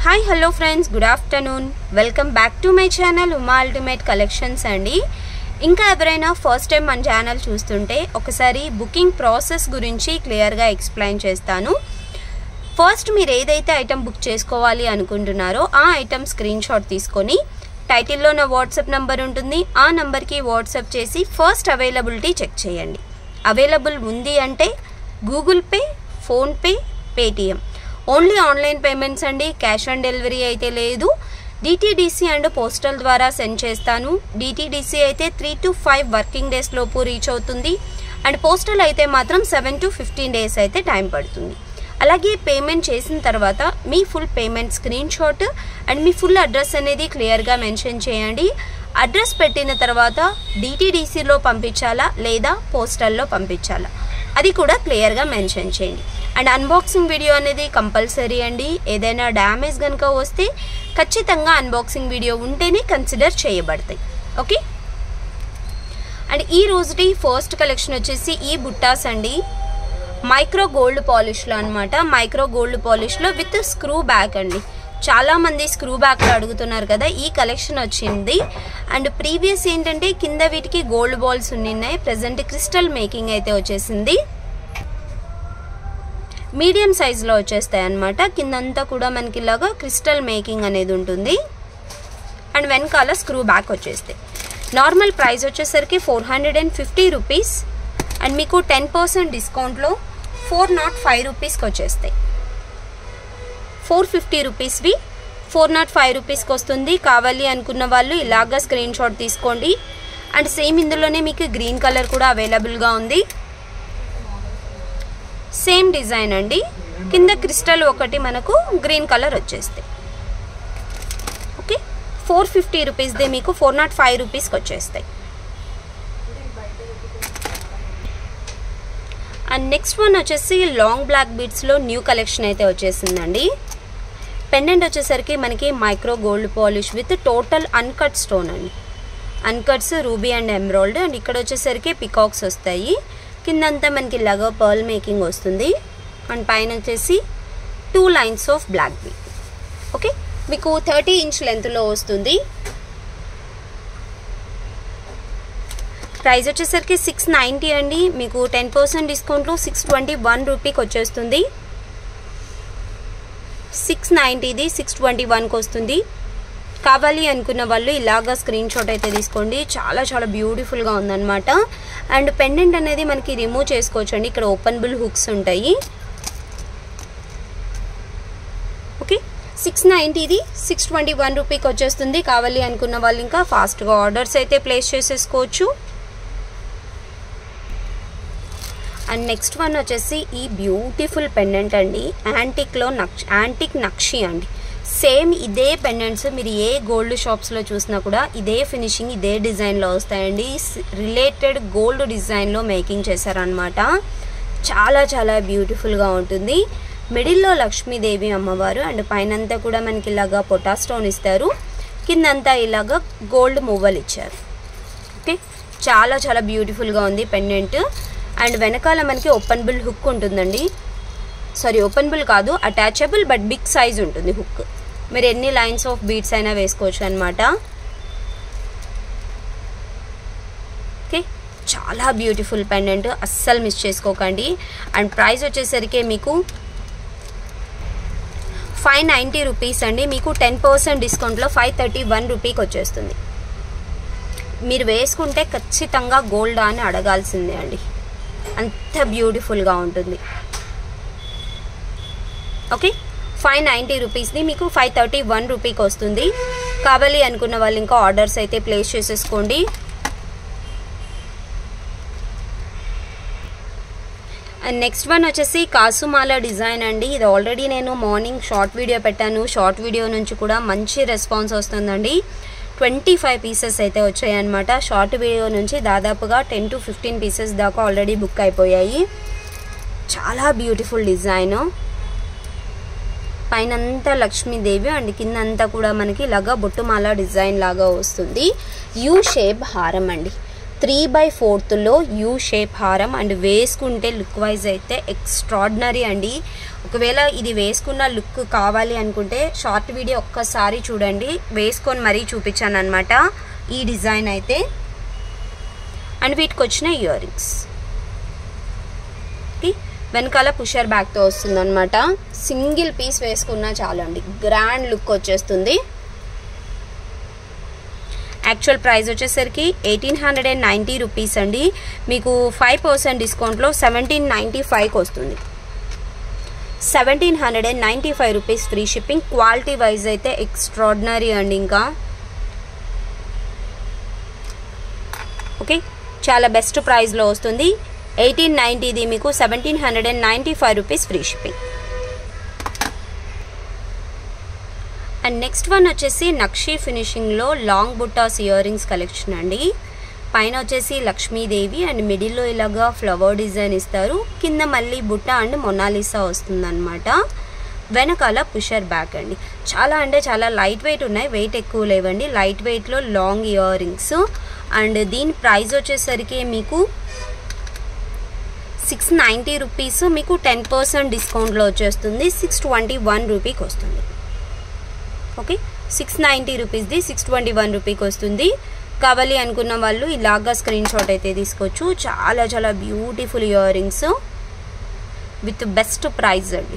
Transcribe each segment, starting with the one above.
hi hello friends good afternoon welcome back to my channel Uma ultimate collections అండి ఇంకా ఎవరైనా first time మన channel చూస్తుంటే ఒకసారి బుకింగ్ ప్రాసెస్ గురించి క్లియర్గా ఎక్స్ప్లెయిన్ చేస్తాను ఫస్ట్ మీరు ఏదైతే ఐటమ్ బుక్ చేసుకోవాలి అనుకుంటున్నారో ఆ ఐటమ్ స్క్రీన్ షాట్ తీసుకొని టైటిల్లో నా వాట్సాప్ నెంబర్ ఉంటుంది ఆ నెంబర్కి వాట్సాప్ చేసి ఫస్ట్ అవైలబిలిటీ చెక్ చేయండి అవైలబుల్ ఉంది అంటే Google Pay PhonePe Paytm only online payments అండి క్యాష్ ఆన్ డెలివరీ అయితే లేదు డిటీడీసీ అండ్ పోస్టల్ ద్వారా సెండ్ చేస్తాను డిటీడీసీ అయితే three to five working days లోపు రీచ్ అవుతుంది అండ్ పోస్టల్ అయితే మాత్రం సెవెన్ టు ఫిఫ్టీన్ డేస్ అయితే టైం పడుతుంది అలాగే పేమెంట్ చేసిన తర్వాత మీ full payment screenshot and మీ ఫుల్ అడ్రస్ అనేది క్లియర్గా మెన్షన్ చేయండి అడ్రస్ పెట్టిన తర్వాత డిటీడీసీలో పంపించాలా లేదా పోస్టల్లో పంపించాలా అది కూడా క్లియర్గా మెన్షన్ చేయండి అండ్ అన్బాక్సింగ్ వీడియో అనేది కంపల్సరీ అండి ఏదైనా డ్యామేజ్ కనుక వస్తే ఖచ్చితంగా అన్బాక్సింగ్ వీడియో ఉంటేనే కన్సిడర్ చేయబడతాయి ఓకే అండ్ ఈ రోజుటి ఫస్ట్ కలెక్షన్ వచ్చేసి ఈ బుట్టాస్ అండి మైక్రో గోల్డ్ పాలిష్లో అనమాట మైక్రో గోల్డ్ పాలిష్లో విత్ స్క్రూ బ్యాక్ అండి చాలా మంది స్క్రూ బ్యాక్లో అడుగుతున్నారు కదా ఈ కలెక్షన్ వచ్చింది అండ్ ప్రీవియస్ ఏంటంటే కింద వీటికి గోల్డ్ బాల్స్ ఉన్నాయి ప్రజెంట్ క్రిస్టల్ మేకింగ్ అయితే వచ్చేసింది మీడియం సైజులో వచ్చేస్తాయి అనమాట కిందంతా కూడా మనకి ఇలాగా క్రిస్టల్ మేకింగ్ అనేది ఉంటుంది అండ్ వెనకాల స్క్రూ బ్యాక్ వచ్చేస్తాయి నార్మల్ ప్రైస్ వచ్చేసరికి four hundred and fifty rupees and మీకు టెన్ పర్సెంట్ డిస్కౌంట్లో ఫోర్ నాట్ ఫైవ్ రూపీస్కి వచ్చేస్తాయి ఫోర్ ఫిఫ్టీ రూపీస్వి ఫోర్ నాట్ ఫైవ్ రూపీస్కి వస్తుంది కావాలి అనుకున్న వాళ్ళు ఇలాగా స్క్రీన్ షాట్ తీసుకోండి అండ్ సేమ్ ఇందులోనే మీకు గ్రీన్ కలర్ కూడా అవైలబుల్గా ఉంది సేమ్ డిజైన్ అండి కింద క్రిస్టల్ ఒకటి మనకు గ్రీన్ కలర్ వచ్చేస్తాయి ఓకే ఫోర్ ఫిఫ్టీ రూపీస్దే మీకు ఫోర్ నాట్ ఫైవ్ రూపీస్కి వచ్చేస్తాయి అండ్ నెక్స్ట్ వన్ వచ్చేసి లాంగ్ బ్లాక్ బీడ్స్లో న్యూ కలెక్షన్ అయితే వచ్చేసిందండి పెండెంట్ వచ్చేసరికి మనకి micro gold polish with total uncut stone అండి uncuts ruby and emerald and ఇక్కడ వచ్చేసరికి పికాక్స్ వస్తాయి కిందంతా మనకి ఇలాగా పర్ల్ మేకింగ్ వస్తుంది అండ్ పైన వచ్చేసి two lines of black bead okay మీకు థర్టీ ఇంచ్ లెంత్లో వస్తుంది ప్రైస్ వచ్చేసరికి సిక్స్ నైంటీ అండి మీకు టెన్ పర్సెంట్ డిస్కౌంట్లో సిక్స్ ట్వంటీ వన్ రూపీకి వచ్చేస్తుంది సిక్స్ నైంటీది సిక్స్ ట్వంటీ వన్కి వస్తుంది కావాలి అనుకున్న వాళ్ళు ఇలాగా స్క్రీన్ షాట్ అయితే తీసుకోండి చాలా చాలా బ్యూటిఫుల్గా ఉందన్నమాట అండ్ పెండెంట్ అనేది మనకి రిమూవ్ చేసుకోవచ్చు అండి ఇక్కడ ఓపెనబుల్ హుక్స్ ఉంటాయి ఓకే సిక్స్ నైంటీది సిక్స్ ట్వంటీ వన్ రూపీకి వచ్చేస్తుంది కావాలి అనుకున్న వాళ్ళు ఇంకా ఫాస్ట్గా ఆర్డర్స్ అయితే ప్లేస్ చేసేసుకోవచ్చు అండ్ నెక్స్ట్ వన్ వచ్చేసి ఈ బ్యూటిఫుల్ పెండెంట్ అండి యాంటిక్లో నక్ష యాంటిక్ నక్షి అండి సేమ్ ఇదే పెండెంట్స్ మీరు ఏ గోల్డ్ షాప్స్లో చూసినా కూడా ఇదే ఫినిషింగ్ ఇదే డిజైన్లో వస్తాయండి రిలేటెడ్ గోల్డ్ డిజైన్లో మేకింగ్ చేశారనమాట చాలా చాలా బ్యూటిఫుల్గా ఉంటుంది మిడిల్లో లక్ష్మీదేవి అమ్మవారు అండ్ పైనంతా కూడా మనకి ఇలాగా పొటా స్టోన్ ఇస్తారు కిందంతా ఇలాగా గోల్డ్ మువ్వలు ఇచ్చారు ఓకే చాలా చాలా బ్యూటిఫుల్గా ఉంది పెండెంట్ అండ్ వెనకాల మనకి ఓపెనబుల్ హుక్ ఉంటుందండి సారీ ఓపెనబుల్ కాదు అటాచబుల్ బట్ బిగ్ సైజ్ ఉంటుంది హుక్ మీరు ఎన్ని లైన్స్ ఆఫ్ బీడ్స్ అయినా వేసుకోవచ్చు అనమాట ఓకే చాలా బ్యూటిఫుల్ పెండెంట్ అస్సలు మిస్ చేసుకోకండి అండ్ ప్రైస్ వచ్చేసరికి మీకు ఫైవ్ నైంటీ రూపీస్ అండి మీకు టెన్ పర్సెంట్ డిస్కౌంట్లో ఫైవ్ థర్టీ వన్ రూపీకి వచ్చేస్తుంది మీరు వేసుకుంటే ఖచ్చితంగా గోల్డ్ అని అడగాల్సిందే అండి అంత బ్యూటిఫుల్గా ఉంటుంది ఓకే ఫైవ్ నైంటీ రూపీస్ది మీకు ఫైవ్ థర్టీ వన్ రూపీకి వస్తుంది కావాలి అనుకున్న వాళ్ళు ఇంకా ఆర్డర్స్ అయితే ప్లేస్ చేసేసుకోండి అండ్ నెక్స్ట్ వన్ వచ్చేసి కాసుమాల డిజైన్ అండి ఇది ఆల్రెడీ నేను మార్నింగ్ షార్ట్ వీడియో పెట్టాను షార్ట్ వీడియో నుంచి కూడా మంచి రెస్పాన్స్ వస్తుందండి ట్వంటీ ఫైవ్ పీసెస్ అయితే వచ్చాయన్నమాట షార్ట్ వీడియో నుంచి దాదాపుగా టెన్ టు ఫిఫ్టీన్ పీసెస్ దాకా ఆల్రెడీ బుక్ అయిపోయాయి చాలా బ్యూటిఫుల్ డిజైన్ పైనంతా లక్ష్మీదేవి అండ్ కిందంతా కూడా మనకి ఇలాగా బొట్టుమాల డిజైన్ లాగా వస్తుంది యూ షేప్ హారం అండి త్రీ బై ఫోర్త్లో యూ షేప్ హారం అండ్ వేసుకుంటే లుక్ వైజ్ అయితే ఎక్స్ట్రాడినరీ అండి ఒకవేళ ఇది వేసుకున్న లుక్ కావాలి అనుకుంటే షార్ట్ వీడియో ఒక్కసారి చూడండి వేసుకొని మరీ చూపించాను అనమాట ఈ డిజైన్ అయితే అండ్ వీటికి వచ్చిన ఇయర్ రింగ్స్ వెనకాల పుషర్ బ్యాగ్తో వస్తుంది అనమాట సింగిల్ పీస్ వేసుకున్నా చాలండి గ్రాండ్ లుక్ వచ్చేస్తుంది యాక్చువల్ ప్రైస్ వచ్చేసరికి eighteen hundred and ninety rupees అండి మీకు ఫైవ్ పర్సెంట్ డిస్కౌంట్లో సెవెంటీన్ నైంటీ ఫైవ్కి వస్తుంది seventeen hundred and ninety five rupees free shipping quality wise అయితే ఎక్స్ట్రాడినరీ అండి ఇంకా ఓకే చాలా బెస్ట్ ప్రైస్లో వస్తుంది ఎయిటీన్ నైంటీది మీకు seventeen hundred and ninety five rupees free shipping and next one వచ్చేసి నక్షి ఫినిషింగ్లో లాంగ్ బుట్టాస్ ఇయర్ రింగ్స్ కలెక్షన్ అండి పైన వచ్చేసి లక్ష్మీదేవి అండ్ మిడిల్లో ఇలాగా ఫ్లవర్ డిజైన్ ఇస్తారు కింద మళ్ళీ బుట్ట అండ్ మొనాలిసా వస్తుందన్నమాట వెనకాల పుషర్ బ్యాక్ అండి చాలా అంటే చాలా లైట్ వెయిట్ ఉన్నాయి వెయిట్ ఎక్కువ లేవండి లైట్ వెయిట్లో లాంగ్ ఇయర్ రింగ్స్ అండ్ దీని ప్రైస్ వచ్చేసరికి మీకు సిక్స్ నైంటీ రూపీస్ మీకు టెన్ పర్సెంట్ డిస్కౌంట్లో వచ్చేస్తుంది సిక్స్ ట్వంటీ వన్ రూపీకి వస్తుంది ఓకే సిక్స్ నైంటీ రూపీస్ది సిక్స్ ట్వంటీ వన్ రూపీకి వస్తుంది కావాలి అనుకున్న వాళ్ళు ఇలాగా స్క్రీన్ షాట్ అయితే తీసుకోవచ్చు చాలా చాలా beautiful earrings with best price అండి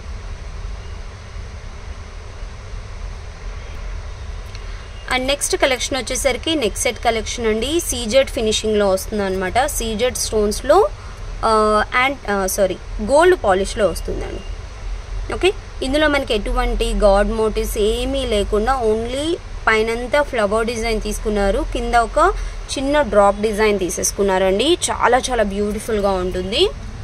అండ్ నెక్స్ట్ కలెక్షన్ వచ్చేసరికి నెక్ సెట్ కలెక్షన్ అండి సీజెడ్ ఫినిషింగ్లో వస్తుంది అనమాట సీజెడ్ స్టోన్స్లో అండ్ సారీ గోల్డ్ పాలిష్లో వస్తుందండి ఓకే ఇందులో మనకి ఎటువంటి గాడ్ మోటివ్స్ ఏమీ లేకుండా ఓన్లీ పైనంతా ఫ్లవర్ డిజైన్ తీసుకున్నారు కింద ఒక చిన్న డ్రాప్ డిజైన్ తీసేసుకున్నారండి చాలా చాలా బ్యూటిఫుల్గా ఉంటుంది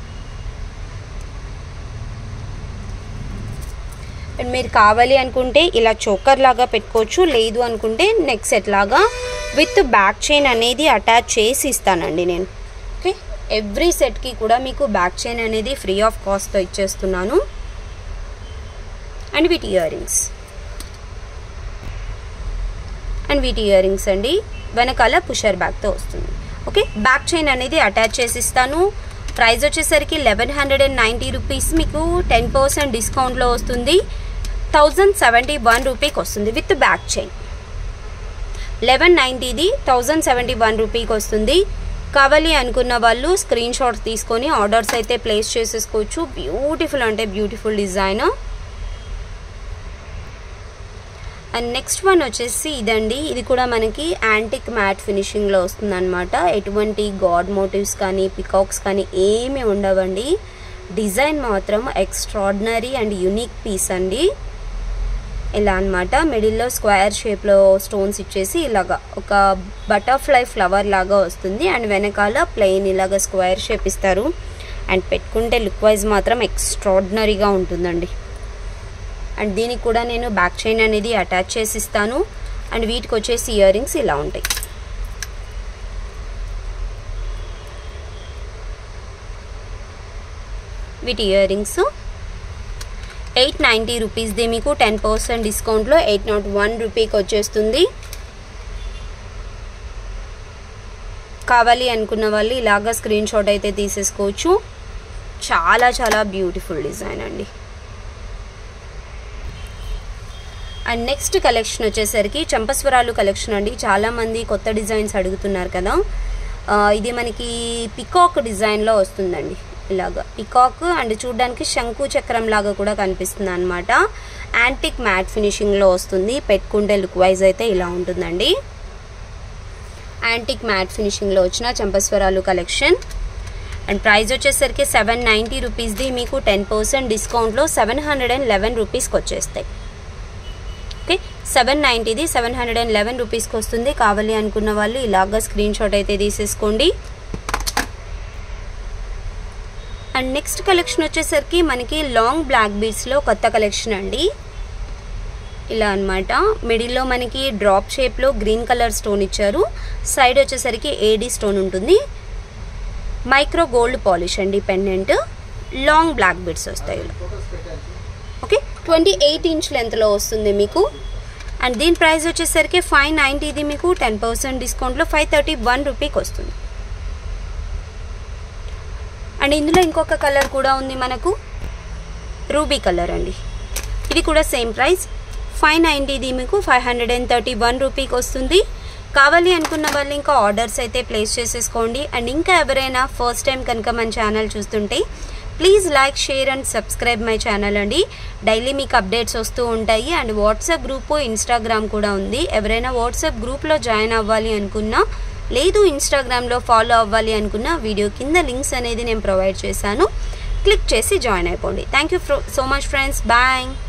అండ్ మీరు కావాలి అనుకుంటే ఇలా చోకర్ లాగా పెట్టుకోవచ్చు లేదు అనుకుంటే నెక్ సెట్ లాగా విత్ బ్యాక్ చైన్ అనేది అటాచ్ చేసి ఇస్తానండి నేను ఓకే ఎవ్రీ సెట్కి కూడా మీకు బ్యాక్ చైన్ అనేది ఫ్రీ ఆఫ్ కాస్ట్తో ఇచ్చేస్తున్నాను అండ్ వీటి ఇయర్ రింగ్స్ అండ్ వీటి ఇయర్ రింగ్స్ అండి వెనకాల పుషర్ బ్యాగ్తో వస్తుంది ఓకే బ్యాక్ చైన్ అనేది అటాచ్ చేసి ఇస్తాను ప్రైస్ వచ్చేసరికి eleven hundred and ninety rupees మీకు టెన్ పర్సెంట్ డిస్కౌంట్లో వస్తుంది థౌజండ్ సెవెంటీ వన్ రూపీకి వస్తుంది విత్ బ్యాక్ చైన్ లెవెన్ నైంటీది థౌజండ్ సెవెంటీ వన్ రూపీకి వస్తుంది కావాలి అనుకున్న వాళ్ళు స్క్రీన్ షాట్స్ తీసుకొని ఆర్డర్స్ అయితే ప్లేస్ చేసేసుకోవచ్చు బ్యూటిఫుల్ అంటే beautiful design and next one వచ్చేసి ఇదండి ఇది కూడా మనకి యాంటిక్ మ్యాట్ ఫినిషింగ్లో వస్తుందన్నమాట ఎటువంటి గాడ్ మోటివ్స్ కానీ పికాక్స్ కానీ ఏమీ ఉండవండి డిజైన్ మాత్రం ఎక్స్ట్రాడినరీ అండ్ యునిక్ పీస్ అండి ఇలా అనమాట మిడిల్లో స్క్వేర్ షేప్లో స్టోన్స్ ఇచ్చేసి ఇలాగా ఒక బటర్ఫ్లై ఫ్లవర్ లాగా వస్తుంది అండ్ వెనకాల ప్లెయిన్ ఇలాగా స్క్వేర్ షేప్ ఇస్తారు అండ్ పెట్టుకుంటే లుక్ వైజ్ మాత్రం ఎక్స్ట్రాడినరీగా ఉంటుందండి అండ్ దీనికి కూడా నేను బ్యాక్ చైన్ అనేది అటాచ్ చేసి ఇస్తాను అండ్ వీటికి వచ్చేసి ఇయర్ రింగ్స్ ఇలా ఉంటాయి వీటి ఇయర్ రింగ్స్ ఎయిట్ నైంటీ రూపీస్ది మీకు టెన్ పర్సెంట్ డిస్కౌంట్లో ఎయిట్ నాట్ వన్ రూపీకి వచ్చేస్తుంది కావాలి అనుకున్న వాళ్ళు ఇలాగా స్క్రీన్ షాట్ అయితే తీసేసుకోవచ్చు చాలా చాలా బ్యూటిఫుల్ డిజైన్ అండి అండ్ నెక్స్ట్ కలెక్షన్ వచ్చేసరికి చంపస్వరాలు కలెక్షన్ అండి చాలామంది కొత్త డిజైన్స్ అడుగుతున్నారు కదా ఇది మనకి పికాక్ డిజైన్లో వస్తుందండి ఇలాగా పికాక్ అండ్ చూడడానికి శంకు చక్రం లాగా కూడా కనిపిస్తుంది అనమాట యాంటిక్ మ్యాట్ ఫినిషింగ్లో వస్తుంది పెట్టుకుంటే లుక్ వైజ్ అయితే ఇలా ఉంటుందండి యాంటిక్ మ్యాట్ ఫినిషింగ్లో వచ్చిన చంపస్వరాలు కలెక్షన్ అండ్ ప్రైస్ వచ్చేసరికి సెవెన్ నైంటీ రూపీస్ది మీకు టెన్ పర్సెంట్ డిస్కౌంట్లో సెవెన్ హండ్రెడ్ అండ్ లెవెన్ రూపీస్కి వచ్చేస్తాయి ఓకే సెవెన్ నైంటీది సెవెన్ హండ్రెడ్ అండ్ లెవెన్ రూపీస్కి వస్తుంది కావాలి అనుకున్న వాళ్ళు ఇలాగా స్క్రీన్ షాట్ అయితే తీసేసుకోండి అండ్ నెక్స్ట్ కలెక్షన్ వచ్చేసరికి మనకి లాంగ్ బ్లాక్ బీడ్స్లో కొత్త కలెక్షన్ అండి ఇలా అనమాట మిడిల్లో మనకి డ్రాప్ షేప్లో గ్రీన్ కలర్ స్టోన్ ఇచ్చారు సైడ్ వచ్చేసరికి ఏడీ స్టోన్ ఉంటుంది మైక్రో గోల్డ్ పాలిష్ అండి పెండెంట్ లాంగ్ బ్లాక్ బిడ్స్ వస్తాయి ఇలా ఓకే ట్వంటీ ఎయిట్ ఇంచ్ లెంత్లో వస్తుంది మీకు అండ్ దీని ప్రైస్ వచ్చేసరికి ఫైవ్ నైంటీది మీకు టెన్ పర్సెంట్ డిస్కౌంట్లో ఫైవ్ థర్టీ వన్ రూపీకి వస్తుంది అండ్ ఇందులో ఇంకొక కలర్ కూడా ఉంది మనకు రూబీ కలర్ అండి ఇది కూడా సేమ్ ప్రైస్ ఫైవ్ నైంటీది మీకు five hundred and thirty one రూపీకి వస్తుంది కావాలి అనుకున్న వాళ్ళు ఇంకా ఆర్డర్స్ అయితే ప్లేస్ చేసేసుకోండి అండ్ ఇంకా ఎవరైనా ఫస్ట్ టైం కనుక మన ఛానల్ చూస్తుంటే please like share and subscribe my channel అండి డైలీ మీకు అప్డేట్స్ వస్తూ ఉంటాయి అండ్ వాట్సాప్ గ్రూపు ఇన్స్టాగ్రామ్ కూడా ఉంది ఎవరైనా వాట్సాప్ గ్రూప్లో జాయిన్ అవ్వాలి అనుకున్నా లేదు ఇన్స్టాగ్రామ్లో ఫాలో అవ్వాలి అనుకున్న వీడియో కింద లింక్స్ అనేది నేను ప్రొవైడ్ చేశాను క్లిక్ చేసి జాయిన్ అయిపోండి thank you so much friends bye